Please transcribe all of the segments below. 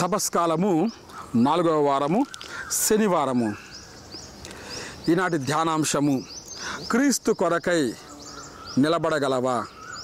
తపస్కాలము నాలుగవ వారము శనివారము ఈనాటి ధ్యానాంశము క్రీస్తు కొరకై నిలబడగలవా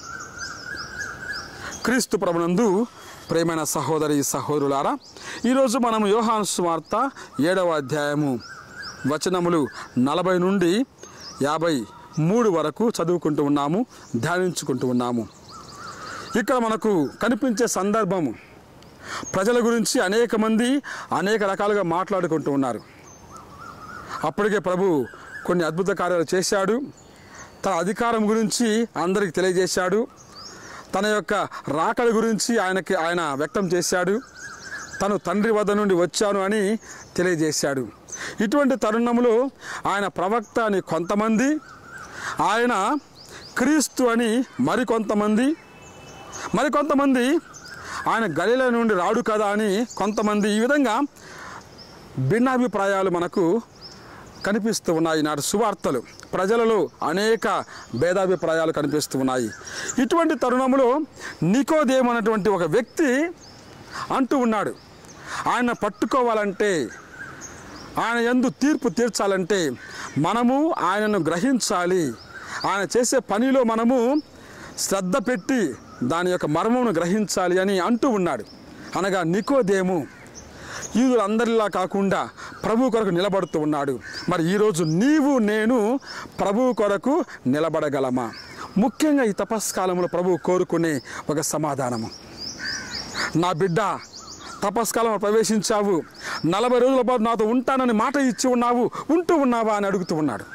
క్రీస్తు ప్రభునందు ప్రేమైన సహోదరి సహోదరులారా ఈరోజు మనం యోహాను సువార్త ఏడవ అధ్యాయము వచనములు నలభై నుండి యాభై మూడు వరకు చదువుకుంటూ ఉన్నాము ధ్యానించుకుంటూ ఉన్నాము ఇక్కడ మనకు కనిపించే సందర్భము ప్రజల గురించి అనేక మంది అనేక రకాలుగా మాట్లాడుకుంటూ ఉన్నారు అప్పటికే ప్రభు కొన్ని అద్భుత కార్యాలు చేశాడు తన అధికారం గురించి అందరికి తెలియజేశాడు తన యొక్క రాకడ గురించి ఆయనకి ఆయన వ్యక్తం చేశాడు తను తండ్రి వద్ద నుండి వచ్చాను అని తెలియజేశాడు ఇటువంటి తరుణంలో ఆయన ప్రవక్త అని కొంతమంది ఆయన క్రీస్తు అని మరికొంతమంది మరికొంతమంది ఆయన గలిల నుండి రాడు కదా అని కొంతమంది ఈ విధంగా భిన్నాభిప్రాయాలు మనకు కనిపిస్తూ ఉన్నాయి నాటి సువార్తలు ప్రజలలో అనేక భేదాభిప్రాయాలు కనిపిస్తూ ఉన్నాయి ఇటువంటి తరుణంలో నికోదేం అనేటువంటి ఒక వ్యక్తి అంటూ ఉన్నాడు ఆయన పట్టుకోవాలంటే ఆయన ఎందు తీర్పు తీర్చాలంటే మనము ఆయనను గ్రహించాలి ఆయన చేసే పనిలో మనము శ్రద్ధ పెట్టి దాని యొక్క మర్మమును గ్రహించాలి అని అంటూ ఉన్నాడు అనగా నికోదేము యూదులందరిలా కాకుండా ప్రభు కొరకు నిలబడుతూ ఉన్నాడు మరి ఈరోజు నీవు నేను ప్రభు కొరకు నిలబడగలమా ముఖ్యంగా ఈ తపస్కాలంలో ప్రభు కోరుకునే ఒక సమాధానము నా బిడ్డ తపస్కాలంలో ప్రవేశించావు నలభై రోజుల పాటు నాతో ఉంటానని మాట ఇచ్చి ఉన్నావు ఉంటూ ఉన్నావా అని అడుగుతూ ఉన్నాడు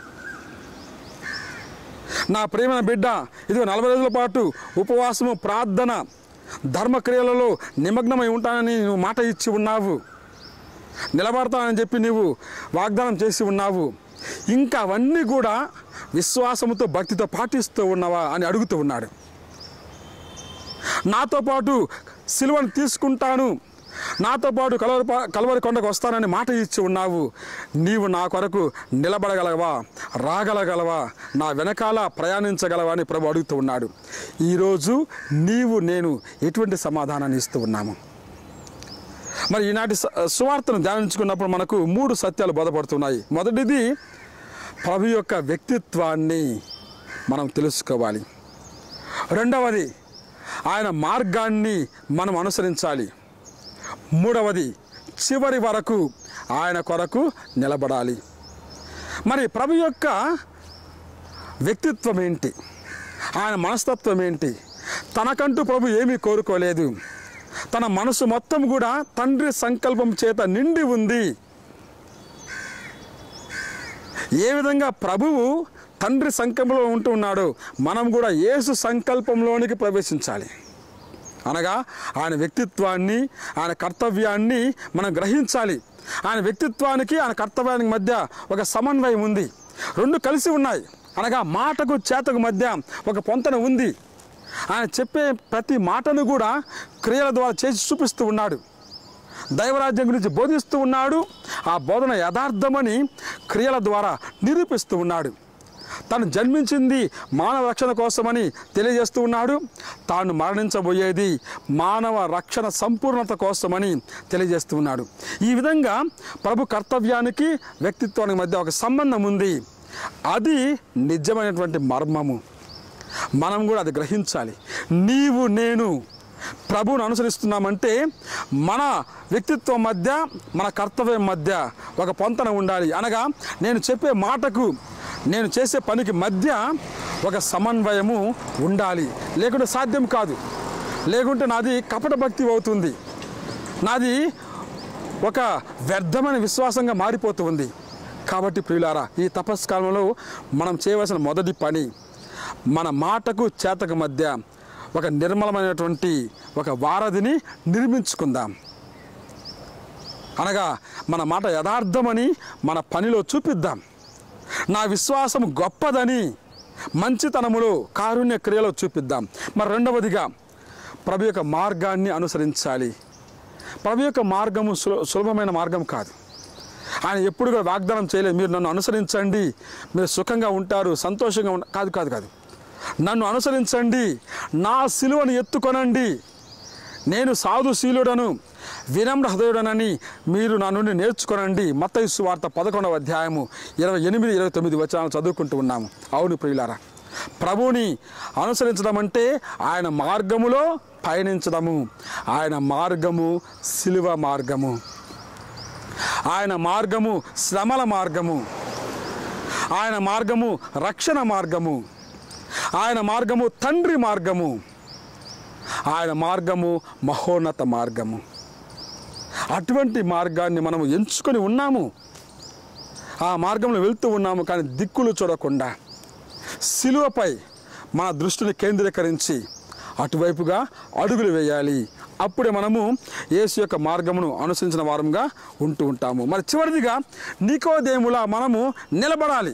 నా ప్రేమైన బిడ్డ ఇదిగో నలభై రోజుల పాటు ఉపవాసము ప్రార్థన ధర్మక్రియలలో నిమగ్నమై ఉంటానని నువ్వు మాట ఇచ్చి ఉన్నావు నిలబడతానని చెప్పి నీవు వాగ్దానం చేసి ఉన్నావు ఇంకా అవన్నీ కూడా విశ్వాసముతో భక్తితో పాటిస్తూ ఉన్నావా అని అడుగుతూ ఉన్నాడు నాతో పాటు సిలువను తీసుకుంటాను నాతో పాటు కలవరి పా- కలవరి కొండకు వస్తానని మాట ఇచ్చి ఉన్నావు నీవు నా కొరకు నిలబడగలవా రాగలగలవా నా వెనకాల ప్రయాణించగలవా అని ప్రభు అడుగుతూ ఉన్నాడు ఈరోజు నీవు నేను ఎటువంటి సమాధానాన్ని ఇస్తూ ఉన్నాము మరి ఈనాటి స- సువార్తను ధ్యానించుకున్నప్పుడు మనకు మూడు సత్యాలు బోధపడుతున్నాయి మొదటిది ప్రభు యొక్క వ్యక్తిత్వాన్ని మనం తెలుసుకోవాలి రెండవది ఆయన మార్గాన్ని మనం అనుసరించాలి మూడవది చివరి వరకు ఆయన కొరకు నిలబడాలి మరి ప్రభు యొక్క వ్యక్తిత్వం ఏంటి ఆయన మనస్తత్వం ఏంటి తనకంటూ ప్రభు ఏమీ కోరుకోలేదు తన మనసు మొత్తం కూడా తండ్రి సంకల్పం చేత నిండి ఉంది ఏ విధంగా ప్రభువు తండ్రి సంకల్పంలో ఉంటూ ఉన్నాడో మనం కూడా యేసు సంకల్పంలోనికి ప్రవేశించాలి అనగా ఆయన వ్యక్తిత్వాన్ని ఆయన కర్తవ్యాన్ని మనం గ్రహించాలి ఆయన వ్యక్తిత్వానికి ఆయన కర్తవ్యానికి మధ్య ఒక సమన్వయం ఉంది రెండు కలిసి ఉన్నాయి అనగా మాటకు చేతకు మధ్య ఒక పొంతన ఉంది ఆయన చెప్పే ప్రతి మాటను కూడా క్రియల ద్వారా చేసి చూపిస్తూ ఉన్నాడు దైవరాజ్యం గురించి బోధిస్తూ ఉన్నాడు ఆ బోధన యథార్థమని క్రియల ద్వారా నిరూపిస్తూ ఉన్నాడు తను జన్మించింది మానవ రక్షణ కోసమని తెలియజేస్తూ ఉన్నాడు తాను మరణించబోయేది మానవ రక్షణ సంపూర్ణత కోసమని తెలియజేస్తూ ఉన్నాడు ఈ విధంగా ప్రభు కర్తవ్యానికి వ్యక్తిత్వానికి మధ్య ఒక సంబంధం ఉంది అది నిజమైనటువంటి మర్మము మనం కూడా అది గ్రహించాలి నీవు నేను ప్రభువును అనుసరిస్తున్నామంటే మన వ్యక్తిత్వం మధ్య మన కర్తవ్యం మధ్య ఒక పొంతన ఉండాలి అనగా నేను చెప్పే మాటకు నేను చేసే పనికి మధ్య ఒక సమన్వయము ఉండాలి లేకుంటే సాధ్యం కాదు లేకుంటే నాది కపట భక్తి అవుతుంది నాది ఒక వ్యర్థమైన విశ్వాసంగా మారిపోతూ ఉంది కాబట్టి ప్రియులారా ఈ తపస్కాలంలో మనం చేయవలసిన మొదటి పని మన మాటకు చేతకు మధ్య ఒక నిర్మలమైనటువంటి ఒక వారధిని నిర్మించుకుందాం అనగా మన మాట యథార్థమని మన పనిలో చూపిద్దాం నా విశ్వాసం గొప్పదని మంచితనములో కారుణ్య క్రియలో చూపిద్దాం మరి రెండవదిగా ప్రభు యొక్క మార్గాన్ని అనుసరించాలి ప్రభు యొక్క మార్గము సుల సులభమైన మార్గం కాదు ఆయన ఎప్పుడు కూడా వాగ్దానం చేయలేదు మీరు నన్ను అనుసరించండి మీరు సుఖంగా ఉంటారు సంతోషంగా ఉంట కాదు కాదు కాదు నన్ను అనుసరించండి నా సిలువను ఎత్తుకొనండి నేను సాధుశీలుడను వినమ్ర హృదయుడనని మీరు నా నుండి నేర్చుకోనండి మత్తయి వార్త పదకొండవ అధ్యాయము ఇరవై ఎనిమిది ఇరవై తొమ్మిది వచనాలు చదువుకుంటూ ఉన్నాము అవును ప్రియులారా ప్రభువుని అనుసరించడం అంటే ఆయన మార్గములో పయనించడము ఆయన మార్గము శిలువ మార్గము ఆయన మార్గము శ్రమల మార్గము ఆయన మార్గము రక్షణ మార్గము ఆయన మార్గము తండ్రి మార్గము ఆయన మార్గము మహోన్నత మార్గము అటువంటి మార్గాన్ని మనము ఎంచుకొని ఉన్నాము ఆ మార్గంలో వెళ్తూ ఉన్నాము కానీ దిక్కులు చూడకుండా సిలువపై మన దృష్టిని కేంద్రీకరించి అటువైపుగా అడుగులు వేయాలి అప్పుడే మనము యేసు యొక్క మార్గమును అనుసరించిన వారంగా ఉంటూ ఉంటాము మరి చివరిదిగా నీకోదేములా మనము నిలబడాలి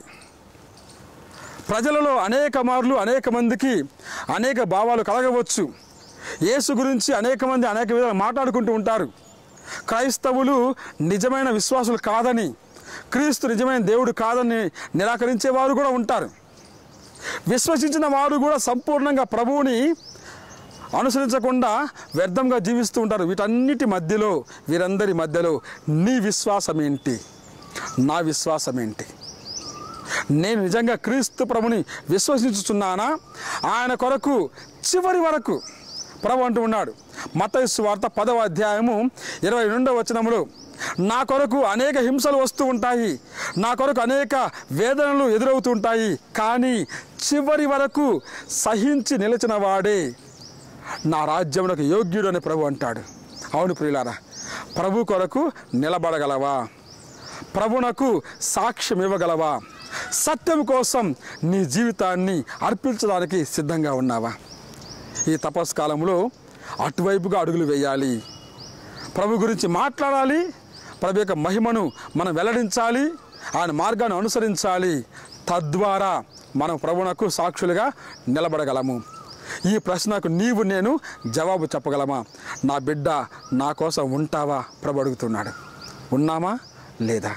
ప్రజలలో అనేక మార్లు అనేక మందికి అనేక భావాలు కలగవచ్చు యేసు గురించి అనేక మంది అనేక విధాలు మాట్లాడుకుంటూ ఉంటారు క్రైస్తవులు నిజమైన విశ్వాసులు కాదని క్రీస్తు నిజమైన దేవుడు కాదని నిరాకరించే వారు కూడా ఉంటారు విశ్వసించిన వారు కూడా సంపూర్ణంగా ప్రభువుని అనుసరించకుండా వ్యర్థంగా జీవిస్తూ ఉంటారు వీటన్నిటి మధ్యలో వీరందరి మధ్యలో నీ విశ్వాసం ఏంటి నా విశ్వాసం ఏంటి నేను నిజంగా క్రీస్తు ప్రభుని విశ్వసించుచున్నానా ఆయన కొరకు చివరి వరకు ప్రభు అంటూ ఉన్నాడు మతయస్సు వార్త పదవ అధ్యాయము ఇరవై రెండవ వచనములో నా కొరకు అనేక హింసలు వస్తూ ఉంటాయి నా కొరకు అనేక వేదనలు ఎదురవుతూ ఉంటాయి కానీ చివరి వరకు సహించి నిలిచిన వాడే నా రాజ్యమునకు యోగ్యుడు అని ప్రభు అంటాడు అవును ప్రియులారా ప్రభు కొరకు నిలబడగలవా ప్రభునకు సాక్ష్యం ఇవ్వగలవా సత్యం కోసం నీ జీవితాన్ని అర్పించడానికి సిద్ధంగా ఉన్నావా ఈ తపస్కాలంలో అటువైపుగా అడుగులు వేయాలి ప్రభు గురించి మాట్లాడాలి ప్రభు యొక్క మహిమను మనం వెల్లడించాలి ఆయన మార్గాన్ని అనుసరించాలి తద్వారా మనం ప్రభునకు సాక్షులుగా నిలబడగలము ఈ ప్రశ్నకు నీవు నేను జవాబు చెప్పగలమా నా బిడ్డ నా కోసం ఉంటావా ప్రభు అడుగుతున్నాడు ఉన్నామా లేదా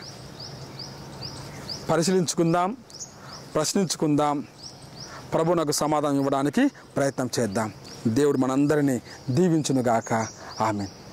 పరిశీలించుకుందాం ప్రశ్నించుకుందాం ప్రభు నాకు సమాధానం ఇవ్వడానికి ప్రయత్నం చేద్దాం దేవుడు మనందరినీ దీవించునుగాక ఆమెన్